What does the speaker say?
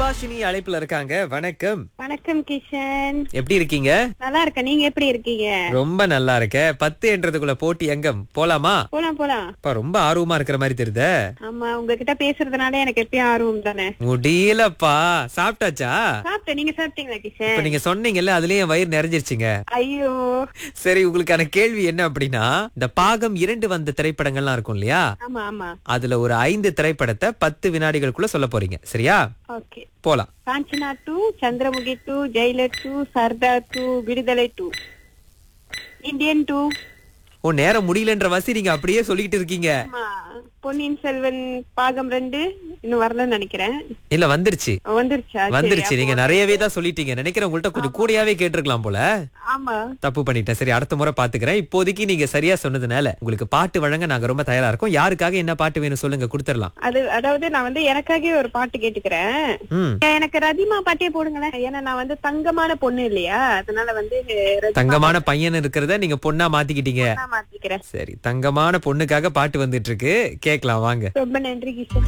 சுபாஷினி அழைப்புல இருக்காங்க வணக்கம் வணக்கம் கிஷன் எப்படி இருக்கீங்க நல்லா இருக்கேன் நீங்க எப்படி இருக்கீங்க ரொம்ப நல்லா இருக்க பத்து என்றதுக்குள்ள போட்டி எங்கம் போலாமா போலாம் போலாம் அப்பா ரொம்ப ஆர்வமா இருக்கிற மாதிரி தெரியுதே ஆமா உங்ககிட்ட பேசுறதுனால எனக்கு எப்பயும் ஆர்வம் தானே முடியலப்பா சாப்பிட்டாச்சா சாப்பிட்டேன் நீங்க சாப்பிட்டீங்களா இப்ப கிஷன் நீங்க சொன்னீங்கல்ல அதுலயே என் வயிறு நிறைஞ்சிருச்சுங்க ஐயோ சரி உங்களுக்கான கேள்வி என்ன அப்படின்னா இந்த பாகம் இரண்டு வந்த திரைப்படங்கள்லாம் இருக்கும் இல்லையா ஆமா ஆமா அதுல ஒரு ஐந்து திரைப்படத்தை பத்து வினாடிகளுக்குள்ள சொல்ல போறீங்க சரியா ஓகே போலாம் Kanchana two Chandramukhi two Jailer two Sardar two Viduthalai two Indian two ஓ நேரம் முடியலன்ற வாசி நீங்க அப்படியே சொல்லிட்டு இருக்கீங்க ஆமா பொன்னியின் செல்வன் பாகம் ரெண்டு இன்னும் வரலன்னு நினைக்கிறேன் இல்ல வந்துருச்சு வந்துருச்சா சரி, வந்துருச்சு நீங்க அப்போ- நிறையவே தான் சொல்லிட்டீங்க நினைக்கிறேன் உங்கள்ட்ட கொஞ்சம் கூடயாவே கேட்டிருக்கலாம் போல ஆமா தப்பு பண்ணிட்டேன் சரி அடுத்த முறை பாத்துக்கிறேன் இப்போதைக்கு நீங்க சரியா சொன்னதுனால உங்களுக்கு பாட்டு வழங்க நாங்க ரொம்ப தயாரா இருக்கோம் யாருக்காக என்ன பாட்டு வேணும் சொல்லுங்க கொடுத்துடலாம் அது அதாவது நான் வந்து எனக்காகவே ஒரு பாட்டு கேட்டுக்கிறேன் ம் எனக்கு ரதிமா பாட்டே போடுங்களேன் ஏன்னா நான் வந்து தங்கமான பொண்ணு இல்லையா அதனால வந்து ரதிமா தங்கமான பையன் இருக்கிறத நீங்க பொண்ணா மாத்திக்கிட்டீங்க நான் மாத்திக்கிறேன் சரி தங்கமான பொண்ணுக்காக பாட்டு வந்துட்டு இருக்கு கேக்கலாம் வாங்க ரொம்ப நன்றி கிஷன்